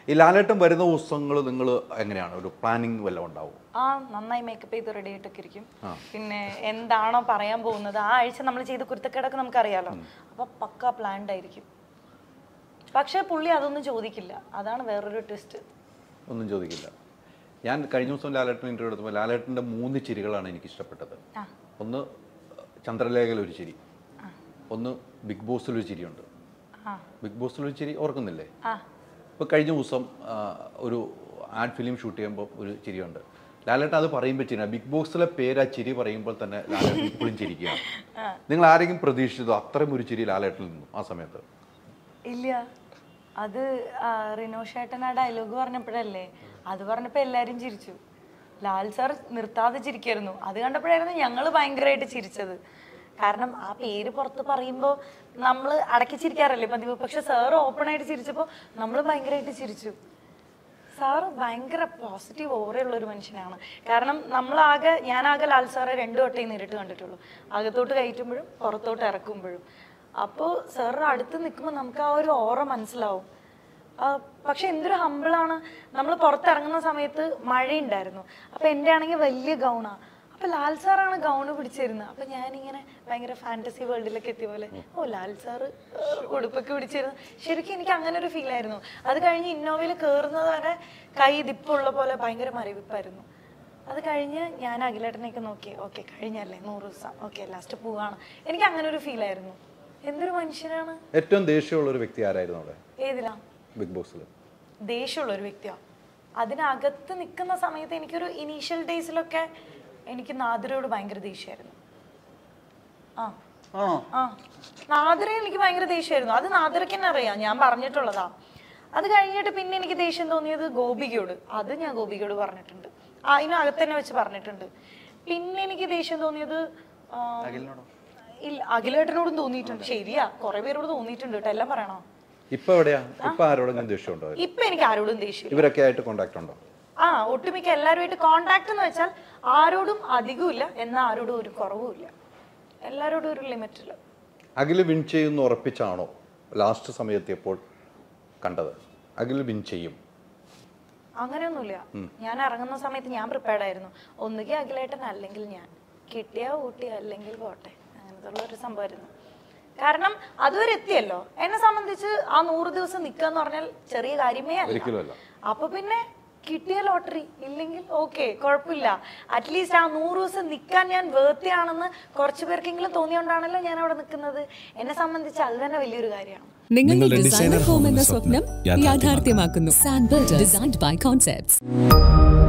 ഈ ലാലേട്ടൻ വരുന്ന ദിവസങ്ങൾ നിങ്ങൾ എങ്ങനെയാണ് ഒരു പ്ലാനിങ് വല്ലതും ഉണ്ടാവും ആ നന്നായി മേക്കപ്പ് ചെയ്ത് റെഡി ആയിട്ടൊക്കെ ഇരിക്കും പിന്നെ എന്താണോ പറയാൻ പോകുന്നത് ആ ആഴ്ച നമ്മൾ ചെയ്ത കുരുത്തക്കേടൊക്കെ നമുക്കറിയാലോ അപ്പൊ പക്ക പ്ലാൻഡ് ആയിരിക്കും പക്ഷെ പുള്ളി അതൊന്നും ചോദിക്കില്ല അതാണ് വേറൊരു ട്വിസ്റ്റ് ഒന്നും ചോദിക്കില്ല ഞാൻ കഴിഞ്ഞ ദിവസം ലാലേട്ടൻ ഇൻ്റർവ്യൂ എടുത്തപ്പോൾ ലാലേട്ടൻ്റെ മൂന്ന് ചിരികളാണ് എനിക്ക് ഇഷ്ടപ്പെട്ടത് ആ. ഒന്ന് ചന്ദ്രലേഖയിൽ ഒരു ചിരി ഒന്ന് ബിഗ് ബോസിൽ ഒരു ചിരിയുണ്ട് ആ ബിഗ് ബോസിൽ ഒരു ചിരി ഓർക്കുന്നില്ലേ ആ ഇപ്പോൾ കഴിഞ്ഞ ദിവസം ആ, ഒരു ആഡ് ഫിലിം ഷൂട്ട് ചെയ്യുമ്പോൾ ഒരു ചിരിയുണ്ട് ലാലേട്ടൻ അത് പറയുമ്പോൾ ചിരി ബിഗ് ബോസിലെ പേര് ആ ചിരി പറയുമ്പോൾ തന്നെ ലാലേട്ടൻ ഇപ്പോഴും ചിരിക്കുകയാണ് നിങ്ങൾ ആരെങ്കിലും പ്രതീക്ഷിച്ചതോ അത്രയും ഒരു ചിരി ലാലേട്ടനിൽ നിന്നു ആ സമയത്ത് ഇല്ല അത് ആ, റിനോ ഷേട്ടൻ ആ ഡയലോഗ് പറഞ്ഞപ്പോഴല്ലേ അത് പറഞ്ഞപ്പോൾ എല്ലാവരും ചിരിച്ചു ലാൽ സാർ നിർത്താതെ ചിരിക്കായിരുന്നു അത് കണ്ടപ്പോഴായിരുന്നു ഞങ്ങൾ ഭയങ്കരമായിട്ട് ചിരിച്ചത് കാരണം ആ പേര് പുറത്ത് പറയുമ്പോൾ നമ്മൾ അടക്കി ചിരിക്കാറല്ലേ പതിവ് പക്ഷെ സാർ ഓപ്പൺ ആയിട്ട് ചിരിച്ചപ്പോൾ നമ്മൾ ഭയങ്കരമായിട്ട് ചിരിച്ചു സാറ് ഭയങ്കര പോസിറ്റീവ് ഓറയുള്ള ഒരു മനുഷ്യനാണ് കാരണം നമ്മളാകെ ഞാനാകെ ലാൽ സാറെ രണ്ടു വട്ടേ നേരിട്ട് കണ്ടിട്ടുള്ളൂ അകത്തോട്ട് കയറ്റുമ്പോഴും പുറത്തോട്ട് ഇറക്കുമ്പോഴും അപ്പോൾ സാറിന്റെ അടുത്ത് നിൽക്കുമ്പോൾ നമുക്ക് ആ ഒരു ഓറ മനസ്സിലാവും ആ, പക്ഷെ എന്തൊരു ഹമ്പിളാണ് നമ്മൾ പുറത്തിറങ്ങുന്ന സമയത്ത് മഴയുണ്ടായിരുന്നു അപ്പൊ എൻ്റെ ആണെങ്കിൽ വലിയ ഗൗണാ അപ്പൊ ലാൽ സാറാണ് ഗൗണ് പിടിച്ചിരുന്നത് അപ്പൊ ഞാനിങ്ങനെ ഭയങ്കര ഫാന്റസി വേൾഡിലൊക്കെ എത്തിയ പോലെ ഓ ലാൽ സാറ് ഏഹ്, ഉടുപ്പൊക്കെ പിടിച്ചിരുന്നു ശരിക്കും എനിക്ക് അങ്ങനെ ഒരു ഫീൽ ആയിരുന്നു അത് കഴിഞ്ഞ് ഇന്നോവയിൽ കയറുന്നത് വരെ കൈ ദിപ്പുള്ള പോലെ ഭയങ്കര മരവിപ്പായിരുന്നു അത് കഴിഞ്ഞ് ഞാൻ അഖിലേട്ടനെയൊക്കെ നോക്കി ഓക്കെ കഴിഞ്ഞല്ലേ നൂറ് ദിവസം ഓക്കെ ലാസ്റ്റ് പോവാണ് എനിക്ക് അങ്ങനെ ഒരു ഫീൽ ആയിരുന്നു എന്തൊരു മനുഷ്യനാണ് ഏറ്റവും ദേഷ്യമുള്ള ഒരു വ്യക്തി ആരായിരുന്നു അവിടെ ഏതിലാ ബിഗ് ബോസിൽ ദേഷ്യമുള്ള ഒരു വ്യക്തിയാണ് അതിനകത്ത് നിൽക്കുന്ന സമയത്ത് എനിക്കൊരു ഇനീഷ്യൽ ഡേയ്സിലൊക്കെ എനിക്ക് നാദിരയോട് ഭയങ്കര ദേഷ്യമായിരുന്നു ആ ആണോ ആ നാദിര എനിക്ക് ഭയങ്കര ദേഷ്യമായിരുന്നു അത് നാദിരക്ക് തന്നെ അറിയാം ഞാൻ പറഞ്ഞിട്ടുള്ളതാ അത് കഴിഞ്ഞിട്ട് പിന്നെ എനിക്ക് ദേഷ്യം തോന്നിയത് ഗോപികയോട് അത് ഞാൻ ഗോപികയോട് പറഞ്ഞിട്ടുണ്ട് ആ അതിനകത്ത് തന്നെ വെച്ച് പറഞ്ഞിട്ടുണ്ട് പിന്നെ എനിക്ക് ദേഷ്യം തോന്നിയത് ആ, ഇല്ല അഖിലേട്ടനോടും തോന്നിയിട്ടുണ്ട് ശരിയാ കുറെ പേരോട് തോന്നിയിട്ടുണ്ട് കേട്ടോ എല്ലാം പറയണോ ഇപ്പൊ എവിടെയാ ഇപ്പൊ ആരോടെങ്കിലും ദേഷ്യമുണ്ടോ ഇപ്പൊ എനിക്ക് ആരോടും ദേഷ്യം ഇവരൊക്കെ ആയിട്ട് കോണ്ടാക്ട് ഉണ്ടോ ആ ഒട്ടുമിക്ക എല്ലാവരുമായിട്ട് കോണ്ടാക്ട് എന്ന് വെച്ചാൽ ആരോടും അധികമില്ല എന്നാൽ ആരോടും ഒരു കുറവുമില്ല എല്ലാരോടും ഒരു ലിമിറ്റിൽ അഖിൽ വിൻ ചെയ്യുമെന്ന് ഉറപ്പിച്ചാണോ ലാസ്റ്റ് സമയത്തിയപ്പോൾ കണ്ടത് അഖിൽ വിൻ ചെയ്യും അങ്ങനെയൊന്നുമില്ല ഞാൻ ഇറങ്ങുന്ന സമയത്ത് ഞാൻ പ്രിപ്പയർഡ് ആയിരുന്നു ഒന്നുകിൽ അഖിലേട്ടൻ അല്ലെങ്കിൽ ഞാൻ കിട്ടിയാ ഊട്ടി അല്ലെങ്കിൽ പോട്ടെ അങ്ങനത്തെ ഉള്ള ഒരു സംഭവമായിരുന്നു കാരണം അതുവരെ എത്തിയല്ലോ എന്നെ സംബന്ധിച്ച് ആ നൂറ് ദിവസം നിൽക്കുക എന്ന് പറഞ്ഞാൽ ചെറിയ കാര്യമേ അല്ല ഒരിക്കലുമല്ല അപ്പൊ പിന്നെ കിട്ടിയ ലോട്ടറി ഇല്ലെങ്കിൽ ഓക്കെ കുഴപ്പമില്ല അറ്റ്ലീസ്റ്റ് ആ നൂറ് ദിവസം നിൽക്കാൻ ഞാൻ വേർത്തിയാണെന്ന് കുറച്ച് പേർക്കെങ്കിലും തോന്നിയോണ്ടാണല്ലോ ഞാൻ അവിടെ നിൽക്കുന്നത് എന്നെ സംബന്ധിച്ച് അത് തന്നെ വലിയൊരു കാര്യമാണ് നിങ്ങളുടെ ഡിസൈനർ ഹോം എന്ന സ്വപ്നം യാഥാർത്ഥ്യമാക്കുന്നു സാൻബിൾഡ് ഡിസൈൻഡ് ബൈ കോൺസെപ്റ്റ്സ്